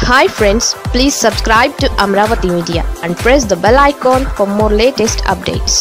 hi friends please subscribe to Amaravati media and press the bell icon for more latest updates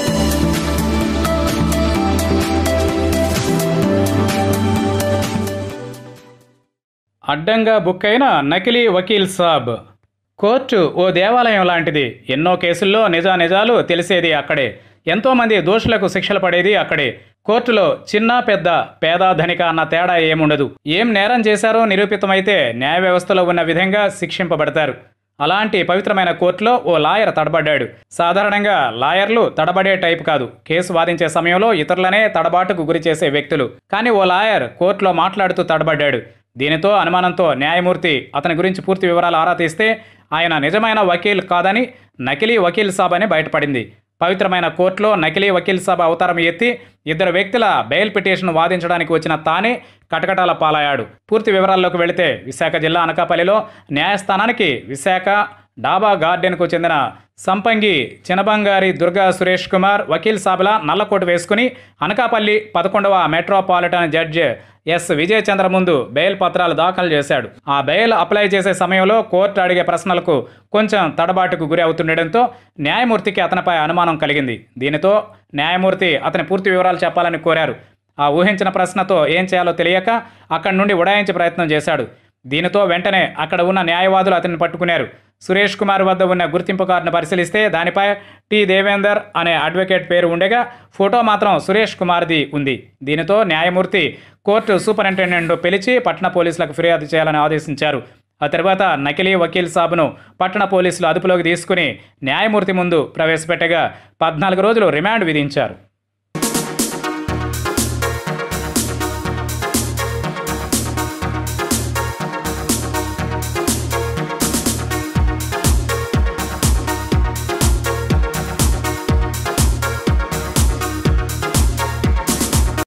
అడ్డంగా book అయిన నకిలీ వకీల్ సాబ్ court ఓ దేవాలయం లాంటిది ఎన్నో కేసుల్లో నిజానిజాలు తెలిసేది అక్కడే ఎంతోమంది దోషులకు శిక్షలు పడేది అక్కడే కోర్టులో చిన్న పెద్ద పేద ధనిక అన్న తేడా ఏముండదు ఏం నేరం చేశారో నిరూపితమైతే న్యాయ వ్యవస్థలో ఉన్న విధంగా శిక్షింపబడతారు అలాంటి పవిత్రమైన కోర్టులో ఓ లాయర్ తడబడ్డాడు సాధారణంగా లాయర్లు తడబడే టైప్ కాదు కేసు వాదించే సమయంలో ఇతరులనే తడబాటుకు గురి చేసే వ్యక్తులు కానీ ఓ లాయర్ కోర్టులో మాట్లాడుతూ తడబడ్డాడు దీనితో అనుమానంతో న్యాయమూర్తి అతని గురించి పూర్తి వివరాలు ఆరా తీస్తే ఆయన నిజమైన వకీల్ కాదని నకిలీ వకీల్ సాబ్ అని బయటపడింది పవిత్రమైన కోర్టులో నకిలీ వకీల్ సభ అవతారం ఎత్తి ఇద్దరు వ్యక్తుల బెయిల్ పిటిషన్ వాదించడానికి వచ్చిన తానే కటకటాల పాలయ్యాడు పూర్తి వివరాల్లోకి వెళితే విశాఖ జిల్లా అనకాపల్లిలో న్యాయస్థానానికి విశాఖ డాబా గార్డెన్కు చెందిన సంపంగి చినబంగారి దుర్గా సురేష్ కుమార్ వకీల్ సాబుల నల్లకోటు వేసుకుని అనకాపల్లి పదకొండవ metropolitan judge S Vijay Chandra ముందు బెయిల్ పత్రాలు దాఖలు చేశాడు ఆ బెయిల్ అప్లై చేసే సమయంలో కోర్టు అడిగే ప్రశ్నలకు కొంచెం తడబాటుకు గురి అవుతుండటంతో న్యాయమూర్తికి అతనిపై అనుమానం కలిగింది దీనితో న్యాయమూర్తి అతని పూర్తి వివరాలు చెప్పాలని కోరారు ఆ ఊహించిన ప్రశ్నతో ఏం చేయాలో తెలియక అక్కడి నుండి ఉడాయించే ప్రయత్నం చేశాడు దీనితో వెంటనే అక్కడ ఉన్న న్యాయవాదులు అతన్ని పట్టుకున్నారు సురేష్ కుమార్ వద్ద ఉన్న గుర్తింపు కార్డును పరిశీలిస్తే దానిపై టి దేవేందర్ అనే అడ్వకేట్ పేరు ఉండగా ఫోటో మాత్రం సురేష్ కుమార్ది ఉంది దీనితో న్యాయమూర్తి కోర్టు సూపరింటెండెంట్ పిలిచి పట్టణ పోలీసులకు ఫిర్యాదు చేయాలని ఆదేశించారు ఆ తర్వాత నకిలీ వకీల్ సాబును పట్టణ పోలీసులు అదుపులోకి తీసుకుని న్యాయమూర్తి ముందు ప్రవేశపెట్టగా పద్నాలుగు రోజులు రిమాండ్ విధించారు